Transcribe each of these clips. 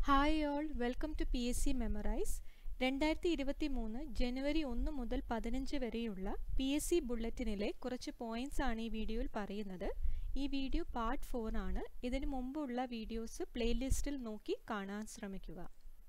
hi all welcome to P S C memorize രണ്ടായിരത്തി ഇരുപത്തി മൂന്ന് ജനുവരി ഒന്ന് മുതൽ പതിനഞ്ച് വരെയുള്ള പി എസ് സി ബുള്ളറ്റിനിലെ കുറച്ച് പോയിന്റ്സ് ആണ് ഈ വീഡിയോയിൽ പറയുന്നത് ഈ വീഡിയോ പാർട്ട് ഫോർ ആണ് ഇതിനു മുമ്പുള്ള വീഡിയോസ് പ്ലേലിസ്റ്റിൽ നോക്കി കാണാൻ ശ്രമിക്കുക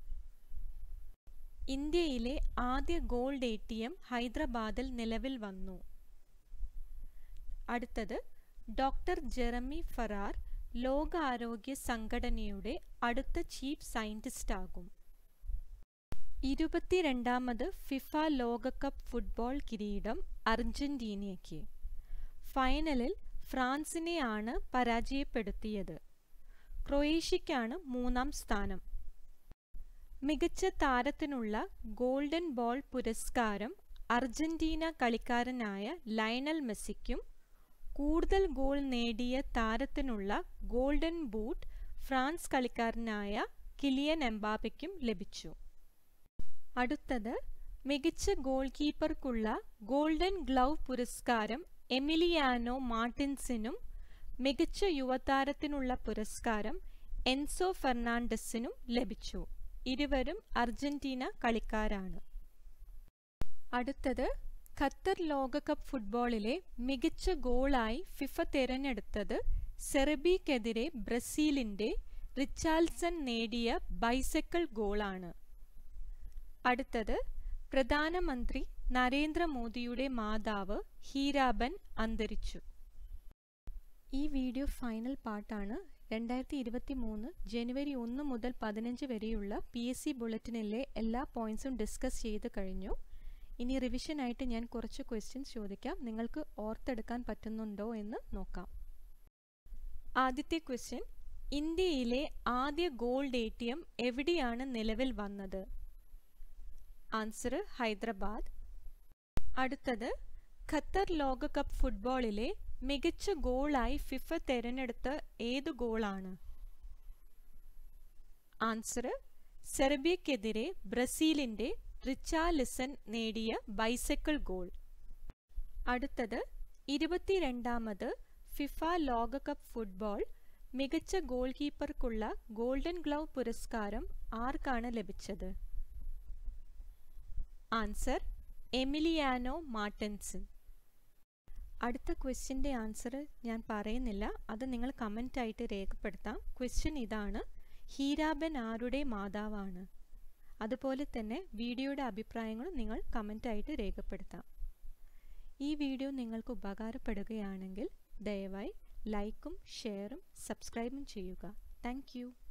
ഇന്ത്യയിലെ ആദ്യ ഗോൾഡ് എ ടി എം ഹൈദരാബാദിൽ നിലവിൽ വന്നു അടുത്തത് ഡോക്ടർ ജെറമി ഫറാർ ലോകാരോഗ്യ സംഘടനയുടെ അടുത്ത ചീഫ് സയന്റിസ്റ്റ് ആകും ഇരുപത്തിരണ്ടാമത് ഫിഫ ലോകകപ്പ് ഫുട്ബോൾ കിരീടം അർജന്റീനയ്ക്ക് ഫൈനലിൽ ഫ്രാൻസിനെയാണ് പരാജയപ്പെടുത്തിയത് ക്രൊയേഷ്യയ്ക്കാണ് മൂന്നാം സ്ഥാനം മികച്ച താരത്തിനുള്ള ഗോൾഡൻ ബോൾ പുരസ്കാരം അർജന്റീന കളിക്കാരനായ ലയണൽ മെസ്സിക്കും കൂടുതൽ ഗോൾ നേടിയ താരത്തിനുള്ള ഗോൾഡൻ ബൂട്ട് ഫ്രാൻസ് കളിക്കാരനായ കിലിയൻ എംബാബയ്ക്കും ലഭിച്ചു അടുത്തത് മികച്ച ഗോൾ കീപ്പർക്കുള്ള ഗോൾഡൻ ഗ്ലൗ പുരസ്കാരം എമിലിയാനോ മാർട്ടിൻസിനും മികച്ച യുവതാരത്തിനുള്ള പുരസ്കാരം എൻസോ ഫെർണാണ്ടസിനും ലഭിച്ചു ഇരുവരും അർജന്റീന കളിക്കാരാണ് അടുത്തത് ഖത്തർ ലോകകപ്പ് ഫുട്ബോളിലെ മികച്ച ഗോളായി ഫിഫ തിരഞ്ഞെടുത്തത് സെർബിക്കെതിരെ ബ്രസീലിന്റെ റിച്ചാൽസൺ നേടിയ ബൈസക്കിൾ ഗോളാണ് അടുത്തത് പ്രധാനമന്ത്രി നരേന്ദ്രമോദിയുടെ മാതാവ് ഹീരാബൻ അന്തരിച്ചു ഈ വീഡിയോ ഫൈനൽ പാർട്ടാണ് രണ്ടായിരത്തി ഇരുപത്തി മൂന്ന് ജനുവരി ഒന്ന് മുതൽ പതിനഞ്ച് വരെയുള്ള പി എസ് സി ബുള്ളറ്റിനിലെ എല്ലാ പോയിന്റ്സും ഡിസ്കസ് ചെയ്ത് കഴിഞ്ഞു ഇനി റിവിഷനായിട്ട് ഞാൻ കുറച്ച് ക്വസ്റ്റ്യൻസ് ചോദിക്കാം നിങ്ങൾക്ക് ഓർത്തെടുക്കാൻ പറ്റുന്നുണ്ടോ എന്ന് നോക്കാം ആദ്യത്തെ ക്വസ്റ്റ്യൻ ഇന്ത്യയിലെ ആദ്യ ഗോൾഡ് എ ടി എം എവിടെയാണ് നിലവിൽ വന്നത് ആൻസർ ഹൈദരാബാദ് അടുത്തത് ഖത്തർ ലോകകപ്പ് ഫുട്ബോളിലെ മികച്ച ഗോളായി ഫിഫ തിരഞ്ഞെടുത്ത ഏത് ഗോളാണ് ആൻസർ സെർബിയക്കെതിരെ ബ്രസീലിന്റെ റിച്ചാലിസൺ നേടിയ ബൈസക്കിൾ ഗോൾ അടുത്തത് ഇരുപത്തിരണ്ടാമത് ഫിഫ ലോകകപ്പ് ഫുട്ബോൾ മികച്ച ഗോൾ കീപ്പർക്കുള്ള ഗോൾഡൻ ഗ്ലൗ പുരസ്കാരം ആർക്കാണ് ലഭിച്ചത് ആൻസർ എമിലിയാനോ മാർട്ടൻസൺ അടുത്ത ക്വസ്റ്റ്യൻ്റെ ആൻസർ ഞാൻ പറയുന്നില്ല അത് നിങ്ങൾ കമൻ്റ് ആയിട്ട് രേഖപ്പെടുത്താം ക്വസ്റ്റ്യൻ ഇതാണ് ഹീരാബൻ ആരുടെ മാതാവാണ് അതുപോലെ തന്നെ വീഡിയോയുടെ അഭിപ്രായങ്ങളും നിങ്ങൾ കമൻ്റായിട്ട് രേഖപ്പെടുത്താം ഈ വീഡിയോ നിങ്ങൾക്ക് ഉപകാരപ്പെടുകയാണെങ്കിൽ ദയവായി ലൈക്കും ഷെയറും സബ്സ്ക്രൈബും ചെയ്യുക താങ്ക്